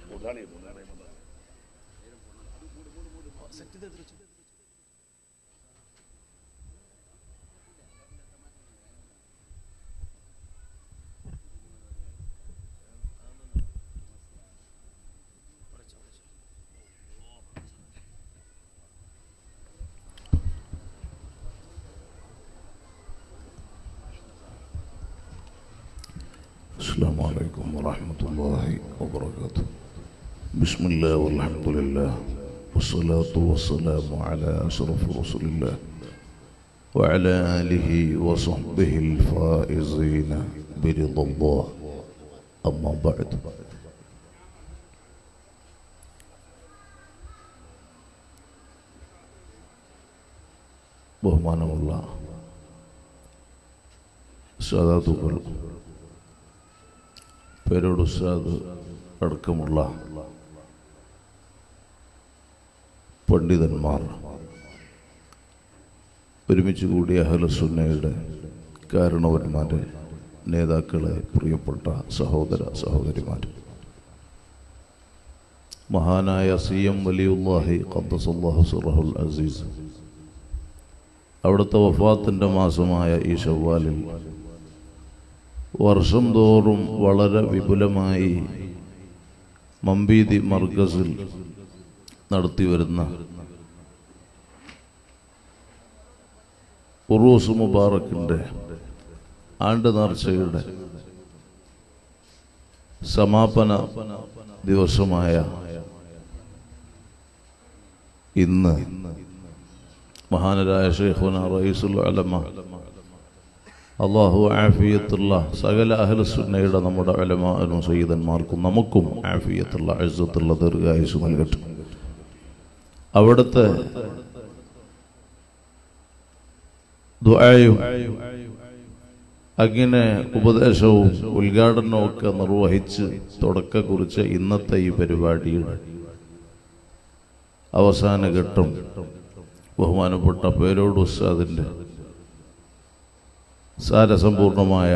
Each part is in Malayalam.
السلام عليكم ورحمة الله وبركاته بسم الله والحمد لله والصلاة والسلام على أشرف رسول الله وعلى آله وصحبه الفائزين برضا الله أما بعد ബഹുമാനമുള്ള സാധാതുക്കൾ പേരോട് ഉസ്താദ് അടക്കമുള്ള പണ്ഡിതന്മാർ ഒരുമിച്ച് കൂടിയ അഹലസുന്നയുടെ കാരണവന്മാരെ നേതാക്കളെ പ്രിയപ്പെട്ട സഹോദര സഹോദരിമാർ മഹാനായ സി എം വലിയുല്ലാഹി ഖദ്ദസല്ലാഹു സുറഹുൽ അസീസ് അവിടുത്തെ വഫാത്തിൻ്റെ മാസമായ ഈ ഷവ്വാലിൽ വർഷം തോറും വളരെ വിപുലമായി മമ്പീതി മർക്കസിൽ നടത്തി വരുന്ന ഉറൂസ് മുബാറക്കിൻ്റെ ആണ്ട് നേർച്ചയുടെ സമാപന ദിവസമായ ഇന്ന് മഹാനരായ ഷെയ്ഖുന റയീസുൽ അലമ അള്ളാഹു ആഫിയത്തുള്ള സകല അഹലസുന്നയുടെ നമ്മുടെ അലമാനും സയ്യിദന്മാർക്കും നമുക്കും ആഫിയത്തുള്ള അഴുത്തുള്ള ദീർഘായുസ് നൽകട്ടെ അവിടുത്തെ ദുആയും അങ്ങനെ ഉപദേശവും ഉദ്ഘാടനവും ഒക്കെ നിർവഹിച്ച് തുടക്കം കുറിച്ച് ഇന്നത്തെ ഈ പരിപാടിയുടെ അവസാന ഘട്ടം ബഹുമാനപ്പെട്ട പേരോട് ഉസ്താദിൻ്റെ സാരസമ്പൂർണമായ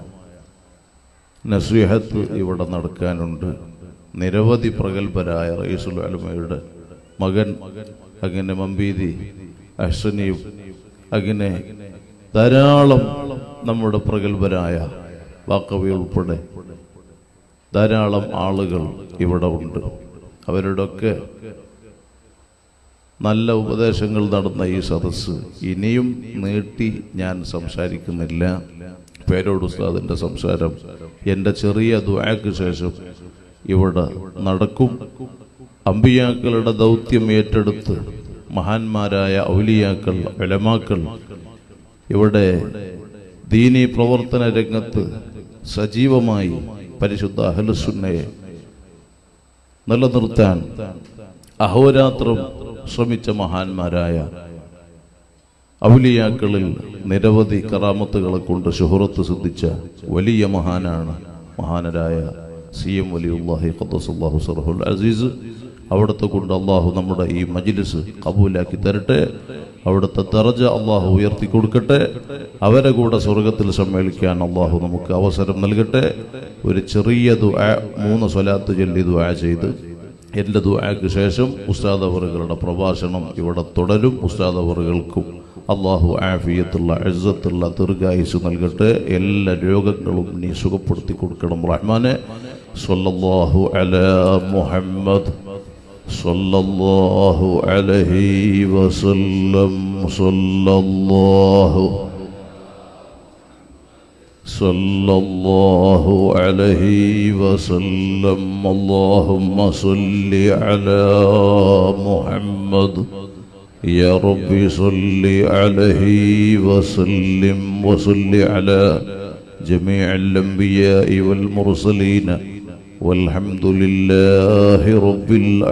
നസീഹത്ത് ഇവിടെ നടക്കാനുണ്ട് നിരവധി പ്രഗത്ഭരായ റയീസുൽ അലമയുടെ മകൻ അങ്ങനെ മമ്പീതി അഹ്സനിയും അങ്ങനെ ധാരാളം നമ്മുടെ പ്രഗത്ഭരായ വാക്കവി ഉൾപ്പെടെ ധാരാളം ആളുകൾ ഇവിടെ ഉണ്ട് അവരുടെയൊക്കെ നല്ല ഉപദേശങ്ങൾ നടന്ന ഈ സദസ്സ് ഇനിയും നീട്ടി ഞാൻ സംസാരിക്കുന്നില്ല പേരോട് ഉസ്താദിൻ്റെ സംസാരം എൻ്റെ ചെറിയ ദ്വാക്ക് ശേഷം ഇവിടെ നടക്കും അമ്പിയാക്കളുടെ ദൗത്യം ഏറ്റെടുത്ത് മഹാന്മാരായ ഔലിയാക്കൾ എലമാക്കൾ ഇവിടെ ദീനി പ്രവർത്തന രംഗത്ത് സജീവമായി പരിശുദ്ധ അഹലുസുന്നയെ നിലനിർത്താൻ അഹോരാത്രം ശ്രമിച്ച മഹാന്മാരായ ഔലിയാക്കളിൽ നിരവധി കറാമത്തുകളെ കൊണ്ട് ശുഹറത്ത് സിദ്ധിച്ച വലിയ മഹാനാണ് മഹാനരായ സി എം വലിയുല്ലാഹി ഖദ്ദസുല്ലാഹു സർഹുൽ അസീസ് അവിടുത്തെ കൊണ്ട് അള്ളാഹു നമ്മുടെ ഈ മജിലിസ് കബൂലാക്കി തരട്ടെ അവിടുത്തെ ദറജ അള്ളാഹു ഉയർത്തി കൊടുക്കട്ടെ അവരെ കൂടെ സ്വർഗത്തിൽ സമ്മേളിക്കാൻ അള്ളാഹു നമുക്ക് അവസരം നൽകട്ടെ ഒരു ചെറിയ ദുആ മൂന്ന് സ്വലാത്ത് ചൊല്ലി ദുആ ചെയ്ത് എൻ്റെ ദുആക്ക് ശേഷം ഉസ്താദ് അവറുകളുടെ പ്രഭാഷണം ഇവിടെ തുടരും ഉസ്താദ് അവറുകൾക്കും അള്ളാഹു ആഫിയത്തുള്ള അഴുത്തുള്ള ദീർഘായുസ് നൽകട്ടെ എല്ലാ രോഗങ്ങളും നീ സുഖപ്പെടുത്തി കൊടുക്കണം റഹ്മാനെ സല്ലല്ലാഹു അലാ മുഹമ്മദ് സല്ലല്ലാഹു അലൈഹി വസല്ലം സല്ലല്ലാഹു صلى الله عليه وسلم اللهم صل على محمد يا رب صل عليه وسلم وصل على جميع الأنبياء والمرسلين والحمد لله رب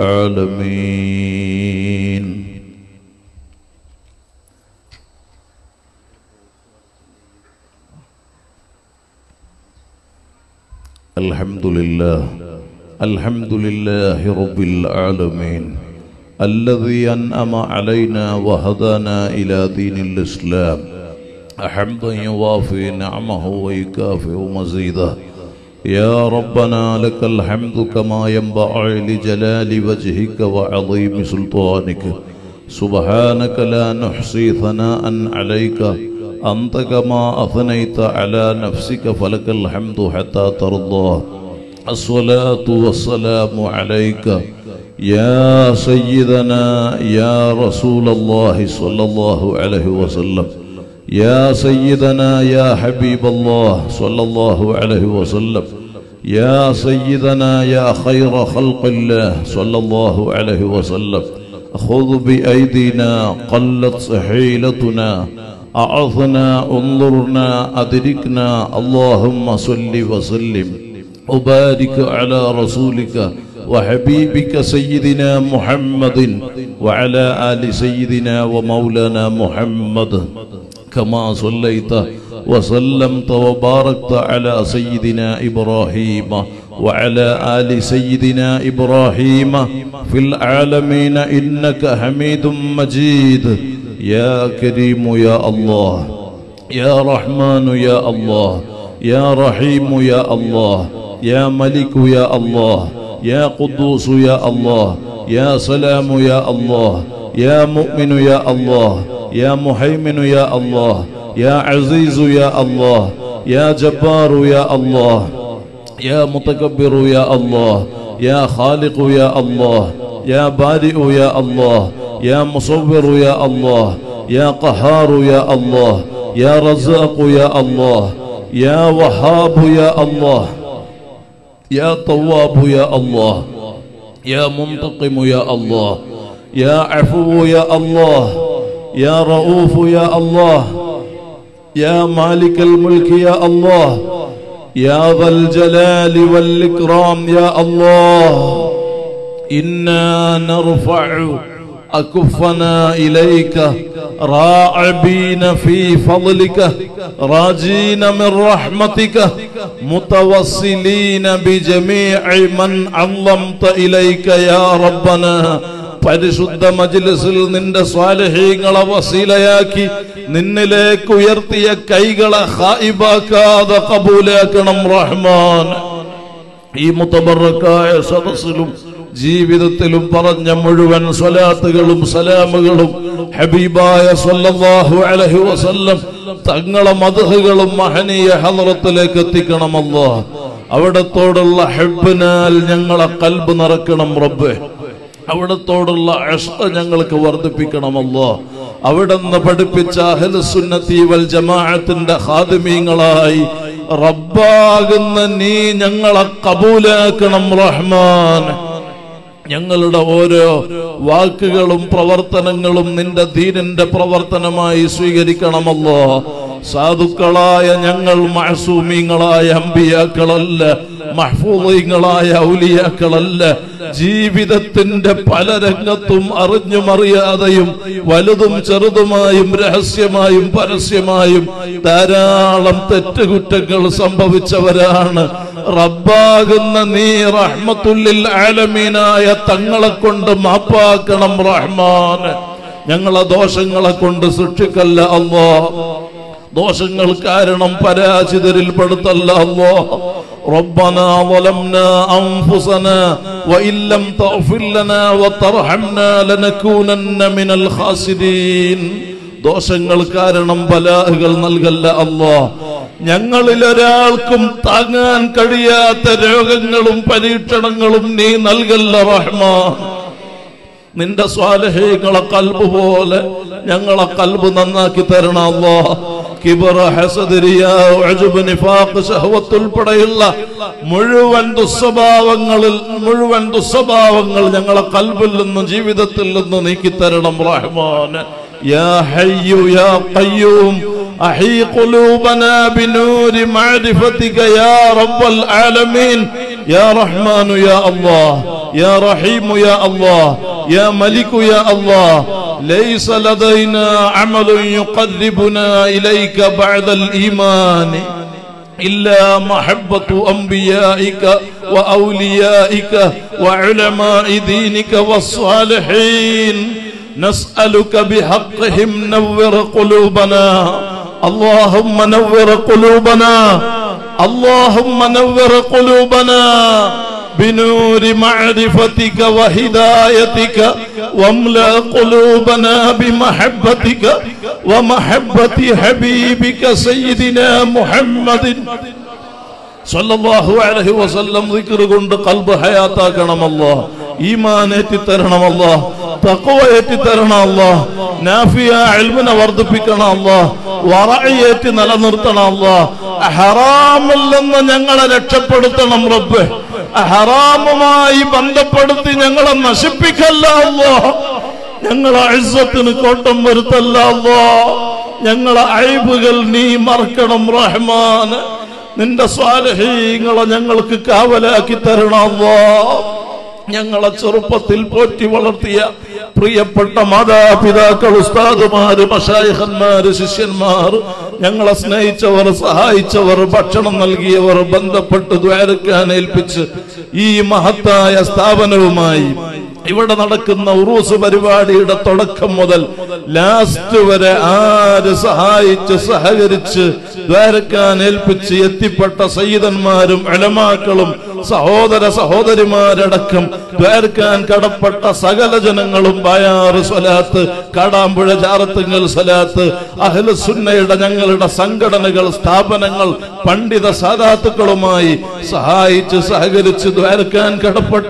العالمين الحمد لله الحمد لله رب العالمين الذي أنعم علينا وهدانا إلى دين الإسلام حمدا يوافي نعمه ويكافئ مزيده يا ربنا لك الحمد كما ينبغي لجلال وجهك وعظيم سلطانك سبحانك لا نحصي ثناء عليك أنت كما أثنيت على نفسك فلك الحمد حتى ترضى الصلاة والسلام عليك يا سيدنا يا رسول الله صلى الله عليه وسلم يا سيدنا يا حبيب الله صلى الله عليه وسلم يا سيدنا يا خير خلق الله صلى الله عليه وسلم خذ بأيدينا قلت حيلتنا أعظنا انظرنا أدركنا اللهم صل وسلم وبارك على رسولك وحبيبك سيدنا محمد وعلى آل سيدنا ومولانا محمد كما صليت وسلمت وباركت على سيدنا إبراهيم وعلى آل سيدنا إبراهيم في العالمين إنك حميد مجيد يا كريم يا الله يا رحمن يا الله يا رحيم يا الله يا ملك يا الله يا قدوس يا الله يا سلام يا الله يا مؤمن يا الله يا مهيمن يا الله يا عزيز يا الله يا جبار يا الله يا متكبر يا الله يا خالق يا الله يا بارئ يا الله يا مصور يا الله يا قهار يا الله يا رزاق يا الله يا وهاب يا الله يا طواب يا الله يا منتقم يا الله يا عفو يا الله يا رؤوف يا الله يا مالك الملك يا الله يا ذا الجلال والإكرام يا الله إنا نرفع أكفنا إليك راعبين في فضلك راجين من رحمتك متوسلين بجميع من عظمت إليك يا ربنا പരിശുദ്ധ മജ്ലിസിൽ നിന്റെ സ്വാലഹീങ്ങളെ വസീലയാക്കി നിന്നിലേക്ക് ഉയർത്തിയ കൈകളെ ഹായിബാക്കാതെ കബൂലാക്കണം റഹ്മാൻ ഈ മുത്തബറക്കായ സദസ്സിലും ജീവിതത്തിലും പറഞ്ഞ മുഴുവൻ സ്വലാത്തുകളും സലാമുകളും ഹബീബായ സല്ലല്ലാഹു അലൈഹി വസല്ലം തങ്ങളെ മധുഹകളും മഹനീയ ഹദ്റത്തിലേക്ക് എത്തിക്കണമല്ലോ അവിടത്തോടുള്ള ഹെബിനാൽ ഞങ്ങളെ കൽബ് നിറക്കണം റബ്ബേ അവിടത്തോടുള്ള അഷ്ട ഞങ്ങൾക്ക് വർദ്ധിപ്പിക്കണമല്ലോ അവിടുന്ന് പഠിപ്പിച്ച അഹ്ലുസുന്നത്തി വൽ ജമാഅത്തിന്റെ ഖാദിമീങ്ങളായി റബ്ബാകുന്ന നീ ഞങ്ങളെ കബൂലാക്കണം റഹ്മാൻ ഞങ്ങളുടെ ഓരോ വാക്കുകളും പ്രവർത്തനങ്ങളും നിന്റെ ദീനിന്റെ പ്രവർത്തനമായി സ്വീകരിക്കണമല്ലോ സാധുക്കളായ ഞങ്ങൾ മഹസൂമീങ്ങളായ അമ്പിയാക്കളല്ല മഹ്ഫൂദീങ്ങളായ ഔലിയാക്കളല്ല ജീവിതത്തിന്റെ പല രംഗത്തും അറിഞ്ഞും അറിയാതെയും വലുതും ചെറുതുമായും രഹസ്യമായും പരസ്യമായും ധാരാളം തെറ്റുകുറ്റങ്ങൾ സംഭവിച്ചവരാണ് റബ്ബാകുന്ന നീ റഹ്മത്തുല്ലിൽ ആലമീനായ തങ്ങളെ കൊണ്ട് മാപ്പാക്കണം റഹ്മാൻ ഞങ്ങളെ ദോഷങ്ങളെ കൊണ്ട് സൃഷ്ടിക്കല്ല അല്ലോ ദോഷങ്ങൾ കാരണം പരാജിതരിൽ പെടുത്തല്ല അല്ലോ ربنا ظلمنا أنفسنا وإن لم تغفر لنا وترحمنا لنكونن من الخاسرين ദോഷങ്ങൾ കാരണം ബലാഹുകൾ നൽകല്ല അല്ലോ ഞങ്ങളിൽ ഒരാൾക്കും താങ്ങാൻ കഴിയാത്ത രോഗങ്ങളും പരീക്ഷണങ്ങളും നീ നൽകല്ല റഹ്മാൻ നിന്റെ സ്വാലഹ്യങ്ങളെ കൽബ് പോലെ ഞങ്ങളെ കൽബ് നന്നാക്കി തരണം അല്ലോ കിബറ ഹസദിരിയ ഉഅ്ജബ് നിഫാഖ് ശഹവത്ത് ഉൾപ്പെടെയുള്ള മുഴുവൻ ദുസ്വഭാവങ്ങളിൽ മുഴുവൻ ദുസ്വഭാവങ്ങൾ ഞങ്ങളെ കൽബിൽ നിന്നും ജീവിതത്തിൽ നിന്നും നീക്കി തരണം റഹ്മാൻ യാ ഹയ്യു യാ ഖയ്യൂം أحي قلوبنا بنور معرفتك يا رب العالمين يا رحمن يا الله يا رحيم يا الله يا ملك يا الله ليس لدينا عمل يقربنا إليك بعد الإيمان إلا محبة أنبيائك وأوليائك وعلماء دينك والصالحين نسألك بحقهم نور قلوبنا اللهم نور قلوبنا اللهم نور قلوبنا بنور معرفتك وهدايتك واملا قلوبنا بمحبتك ومحبة حبيبك سيدنا محمد സല്ലല്ലാഹു അലൈഹി വസല്ലം ദിക്ർ കൊണ്ട് കൽബ് ഹയാത്താക്കണമല്ലോ ഈമാൻ ഏറ്റി തരണമല്ലോ തഖ്വ ഏറ്റി തരണമല്ലോ നാഫിയ ഇൽമിനെ വർദ്ധിപ്പിക്കണമല്ലോ വറഇ ഏറ്റി നിലനിർത്തണമല്ലോ ഹറാമിൽ നിന്ന് ഞങ്ങളെ രക്ഷപ്പെടുത്തണം റബ്ബ് ഹറാമുമായി ബന്ധപ്പെടുത്തി ഞങ്ങളെ നശിപ്പിക്കല്ല അല്ലോ ഞങ്ങളെ അഴ്സത്തിന് കോട്ടം വരുത്തല്ല അല്ലോ ഞങ്ങളെ അഴിബുകൾ നീ മറക്കണം റഹ്മാന് നിന്റെ സ്വാലഹീങ്ങളെ ഞങ്ങൾക്ക് കാവലാക്കി തരണമോ ഞങ്ങളെ ചെറുപ്പത്തിൽ പോറ്റി വളർത്തിയ പ്രിയപ്പെട്ട മാതാപിതാക്കൾ ഉസ്താദുമാര് മഷായഹന്മാര് ശിഷ്യന്മാർ ഞങ്ങളെ സ്നേഹിച്ചവർ സഹായിച്ചവർ ഭക്ഷണം നൽകിയവർ ബന്ധപ്പെട്ട് ദ്വാരക്കാൻ ഏൽപ്പിച്ച് ഈ മഹത്തായ സ്ഥാപനവുമായി ഇവിടെ നടക്കുന്ന ഉറൂസ് പരിപാടിയുടെ തുടക്കം മുതൽ ലാസ്റ്റ് വരെ ആര് സഹായിച്ച് സഹകരിച്ച് ദ്വാരക്കാൻ ഏൽപ്പിച്ച് എത്തിപ്പെട്ട സയ്യിദന്മാരും അലമാക്കളും സഹോദര സഹോദരിമാരടക്കം ദ്വാരക്കാൻ കടപ്പെട്ട സകല ജനങ്ങളും ബായാറ് സ്വലാത്ത് കാടാമ്പുഴ ജാറത്തുങ്ങൽ സ്വലാത്ത് അഹ്ലുസുന്നയുടെ ഞങ്ങളുടെ സംഘടനകൾ സ്ഥാപനങ്ങൾ പണ്ഡിത സാധാത്തുക്കളുമായി സഹായിച്ച് സഹകരിച്ച് ദ്വാരക്കാൻ കടപ്പെട്ട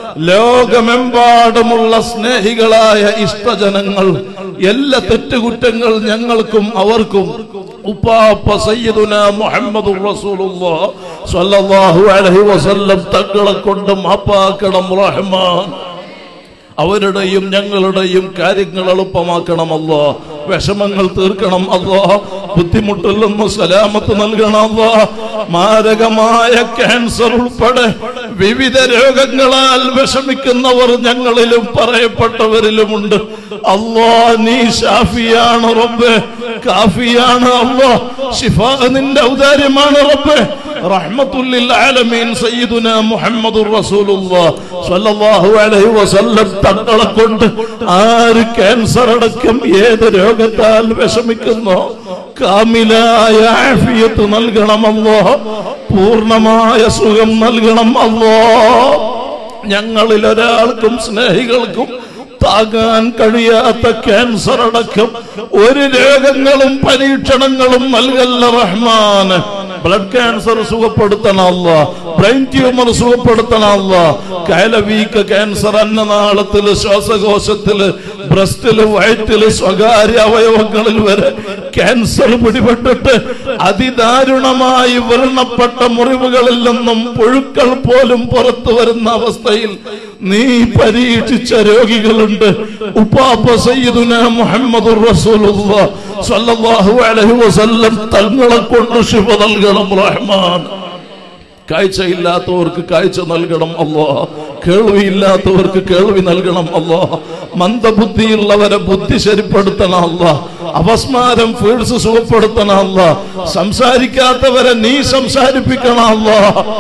ലോകമെമ്പാടുമുള്ള സ്നേഹികളായ ഇഷ്ടജനങ്ങൾ എല്ലാ തെറ്റുകുറ്റങ്ങൾ ഞങ്ങൾക്കും അവർക്കും ഉപ്പാപ്പ സയ്യിദുന മുഹമ്മദ് റസൂലുള്ളാഹ് സ്വല്ലല്ലാഹു അലൈഹി വസല്ലം തങ്ങളെ കൊണ്ട് മാപ്പാക്കണം റഹ്മാൻ അവരുടെയും ഞങ്ങളുടെയും കാര്യങ്ങൾ എളുപ്പമാക്കണമല്ലോ വിഷമങ്ങൾ തീർക്കണം അല്ലോ ബുദ്ധിമുട്ടിൽ നിന്ന് സലാമത്ത് നൽകണം അല്ലോ മാരകമായ ക്യാൻസർ ഉൾപ്പെടെ വിവിധ രോഗങ്ങളാൽ വിഷമിക്കുന്നവർ ഞങ്ങളിലും പറയപ്പെട്ടവരിലുമുണ്ട് അല്ലോ നീ ഷാഫിയാണ് റബ്ബ് കാഫിയാണ് അല്ലോ ഷിഫ നിന്റെ ഔദാര്യമാണ് റബ്ബ് റഹ്മത്തുല്ലിൽ ആലമീൻ സയ്യിദുന മുഹമ്മദുർ റസൂലുള്ളാഹ് സ്വല്ലല്ലാഹു അലൈഹി വസല്ലം തങ്ങളെ കൊണ്ട് ആര് ക്യാൻസർ അടക്കം ഏത് രോഗത്താൽ വിഷമിക്കുന്നോ കാമിലായ ആഫിയത്ത് നൽകണമല്ലോ പൂർണ്ണമായ സുഖം നൽകണം അല്ലോ ഞങ്ങളിൽ ഒരാൾക്കും സ്നേഹികൾക്കും താങ്ങാൻ കഴിയാത്ത ക്യാൻസർ അടക്കം ഒരു രോഗങ്ങളും പരീക്ഷണങ്ങളും നൽകല്ല റഹ്മാന് ബ്ലഡ് ക്യാൻസർ സുഖപ്പെടുത്തണമല്ല ബ്രെയിൻ ട്യൂമർ സുഖപ്പെടുത്തണമല്ല കയലവീക്ക ക്യാൻസർ അന്നനാളത്തില് ശ്വാസകോശത്തില് ബ്രസ്റ്റില് വയറ്റില് സ്വകാര്യ അവയവങ്ങളിൽ വരെ ക്യാൻസർ പിടിപെട്ടിട്ട് അതിദാരുണമായി വ്രണപ്പെട്ട മുറിവുകളിൽ നിന്നും പുഴുക്കൾ പോലും പുറത്തു വരുന്ന അവസ്ഥയിൽ നീ പരീക്ഷിച്ച രോഗികളുണ്ട് ഉപ്പാപ്പ സയ്യിദുന മുഹമ്മദ് റസൂലുള്ളാഹ് സ്വല്ലല്ലാഹു അലൈഹി വസല്ലം തങ്ങളെ കൊണ്ട് ശിവ നൽകണം റഹ്മാൻ കാഴ്ചയില്ലാത്തവർക്ക് കാഴ്ച നൽകണം അല്ലോ കേൾവിയില്ലാത്തവർക്ക് കേൾവി നൽകണം അല്ലോ മന്ദബുദ്ധിയുള്ളവരെ ബുദ്ധി ശരിപ്പെടുത്തണം അല്ലോ അപസ്മാരം ഫീഡ്സ് സുഖപ്പെടുത്തണം അല്ലോ സംസാരിക്കാത്തവരെ നീ സംസാരിപ്പിക്കണം അല്ലോ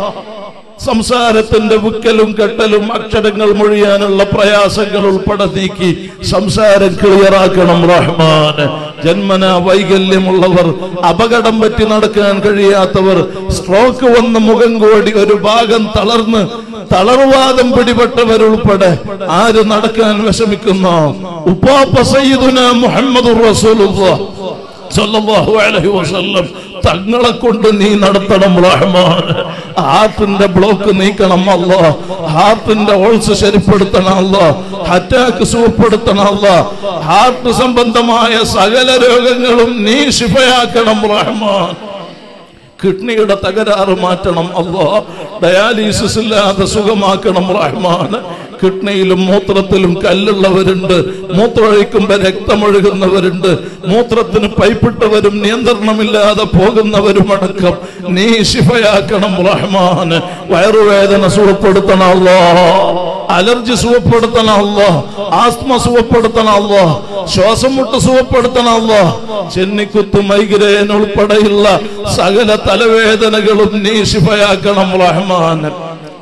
സംസാരത്തിന്റെ വിക്കലും കെട്ടലും അക്ഷരങ്ങൾ മൊഴിയാനുള്ള പ്രയാസങ്ങൾ ഉൾപ്പെടെ നീക്കി സംസാരം ക്ലിയറാക്കണം റഹ്മാൻ ജന്മന വൈകല്യമുള്ളവർ അപകടം പറ്റി നടക്കാൻ കഴിയാത്തവർ സ്ട്രോക്ക് വന്ന മുഖം കോടി ഒരു ഭാഗം തളർന്ന് തളർവാദം പിടിപെട്ടവരുൾപ്പെടെ ആര് നടക്കാൻ വിഷമിക്കുന്നു ഉപ്പാപ്പ സയ്യിദുന മുഹമ്മദ് റസൂലുള്ളാഹ് സല്ലല്ലാഹു അലൈഹി വസല്ലം തങ്ങളെ കൊണ്ട് നീ നടത്തണം റഹ്മാൻ ഹാർട്ടിന്റെ ബ്ലോക്ക് നീക്കണം അല്ലോ ഹാർട്ടിന്റെ ഓൾസ് ശരിപ്പെടുത്തണം അല്ലോ അറ്റാക്ക് സുഖപ്പെടുത്തണം അല്ലോ ഹാർട്ട് സംബന്ധമായ സകല രോഗങ്ങളും നീ ശിഫയാക്കണം റഹ്മാൻ കിഡ്നിയുടെ തകരാറ് മാറ്റണം അല്ലോ ഡയാലിസിസ് ഇല്ലാതെ സുഖമാക്കണം റഹ്മാൻ കിഡ്നിയിലും മൂത്രത്തിലും കല്ലുള്ളവരുണ്ട് മൂത്രമൊഴിക്കുമ്പോ രക്തമൊഴുകുന്നവരുണ്ട് മൂത്രത്തിന് പൈപ്പിട്ടവരും നിയന്ത്രണമില്ലാതെ പോകുന്നവരും അടക്കം നീ ശിഫയാക്കണം റഹ്മാൻ വയറുവേദന സുഖപ്പെടുത്തണമല്ലോ അലർജി സുഖപ്പെടുത്തണമല്ലോ ആസ്മ സുഖപ്പെടുത്തണമല്ലോ ശ്വാസം മുട്ട് സുഖപ്പെടുത്തണമല്ലോ ചെന്നിക്കുത്ത് മൈഗ്രേൻ ഉൾപ്പെടെയുള്ള സകല തലവേദനകളും നീ ശിഫയാക്കണം റഹ്മാൻ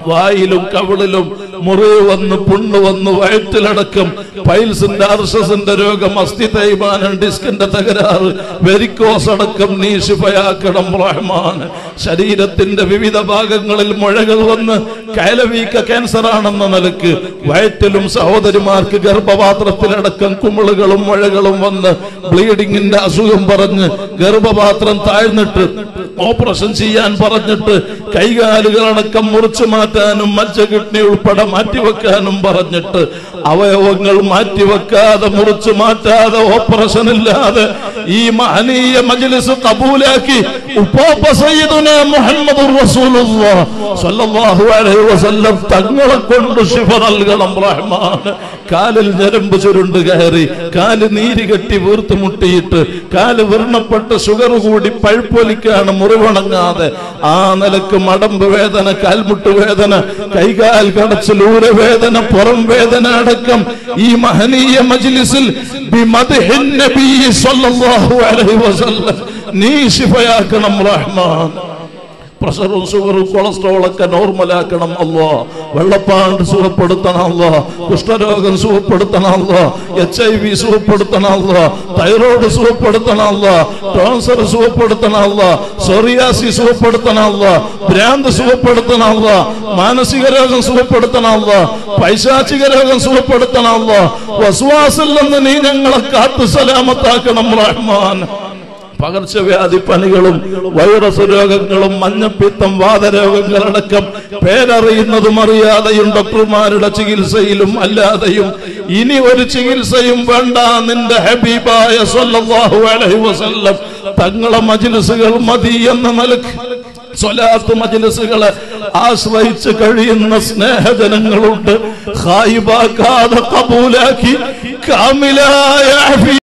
വായിലും കവിളിലും മുറിവ് വന്ന് പുണ്ണ് വന്ന് വയറ്റിലടക്കം പൈൽസിന്റെ അർഷസിന്റെ രോഗം അസ്ഥി തേയ്മാനം ഡിസ്കിന്റെ തകരാറ് വെരിക്കോസ് അടക്കം നീ ശിഫയാക്കണം റഹ്മാൻ ശരീരത്തിന്റെ വിവിധ ഭാഗങ്ങളിൽ മുഴകൾ വന്ന് കയലവീക്ക ക്യാൻസർ ആണെന്ന നിലക്ക് വയറ്റിലും സഹോദരിമാർക്ക് ഗർഭപാത്രത്തിലടക്കം കുമിളുകളും മുഴകളും വന്ന് ബ്ലീഡിങ്ങിന്റെ അസുഖം പറഞ്ഞ് ഗർഭപാത്രം താഴ്ന്നിട്ട് ഓപ്പറേഷൻ ചെയ്യാൻ പറഞ്ഞിട്ട് കൈകാലുകളടക്കം മുറിച്ചു മാറ്റാനും മജ്ജ കിഡ്നി ഉൾപ്പെടെ മാറ്റിവെക്കാനും പറഞ്ഞിട്ട് അവയവങ്ങൾ മാറ്റിവെക്കാതെ മുറിച്ചു മാറ്റാതെ ഓപ്പറേഷൻ ഇല്ലാതെ ഈ മഹനീയ മജ്ലിസ് കബൂലാക്കി ഉപ്പാപ്പ സയ്യിദുന മുഹമ്മദുർ റസൂലുള്ളാഹ് സ്വല്ലല്ലാഹു അലൈഹി വസല്ലം തങ്ങളെ കൊണ്ട് ശിഫ നൽകണം റഹ്മാൻ കാലിൽ ഞരമ്പ് ചുരുണ്ട് കയറി കാല് നീര് കെട്ടി വീർത്ത് മുട്ടിയിട്ട് കാല് വ്രണപ്പെട്ട് ഷുഗർ കൂടി പഴുപ്പൊലിക്കാണ് മുറിവണങ്ങാതെ ആ നിലക്ക് മടമ്പ് വേദന കാൽമുട്ട് വേദന കൈകാൽ കടച്ചിൽ ഊരവേദന പുറം വേദന അടക്കം ഈ മഹനീയ മജ്ലിസിൽ ബിമദ്ഹിൻ നബി സ്വല്ലല്ലാഹു അലൈഹി വസല്ലം നീ ശിഫയാക്കണം റഹ്മാൻ പ്രഷറും ഷുഗറും കൊളസ്ട്രോൾ ഒക്കെ നോർമലാക്കണം അല്ലോ വെള്ളപ്പാണ്ട് സുഖപ്പെടുത്തണം അല്ലോ കുഷ്ഠരോഗം സുഖപ്പെടുത്തണം അല്ലോ എച്ച് ഐ വി സുഖപ്പെടുത്തണം അല്ലോ തൈറോയ്ഡ് സുഖപ്പെടുത്തണം അല്ലോ ടോൺസർ സുഖപ്പെടുത്തണം അല്ലോ സോറിയാസി സുഖപ്പെടുത്തണം അല്ലോ ഭ്രാന്ത് സുഖപ്പെടുത്തണം അല്ലോ മാനസിക രോഗം സുഖപ്പെടുത്തണം അല്ലോ പൈശാചിക രോഗം സുഖപ്പെടുത്തണം അല്ലോ വസുവാസിൽ നിന്ന് നീ ഞങ്ങളെ കാത്തു സലാമത്താക്കണം റഹ്മാൻ പകർച്ചവ്യാധി പനികളും വൈറസ് രോഗങ്ങളും മഞ്ഞപ്പിത്തം വാതരോഗങ്ങളടക്കം പേരറിയുന്നതും അറിയാതെയും ഡോക്ടർമാരുടെ ചികിത്സയിലും അല്ലാതെയും ഇനി ഒരു ചികിത്സയും വേണ്ട നിന്റെ ഹബീബായ സല്ലല്ലാഹു അലൈഹി വസല്ലം തങ്ങളെ മജ്ലിസുകൾ മതി എന്ന നിലക്ക് സ്വലാത്ത് മജ്ലിസുകളെ ആശ്രയിച്ച് കഴിയുന്ന സ്നേഹജനങ്ങളുണ്ട് ഹായിബാക്കാതെ കബൂലാക്കി കാമിലായ ഹബീബ്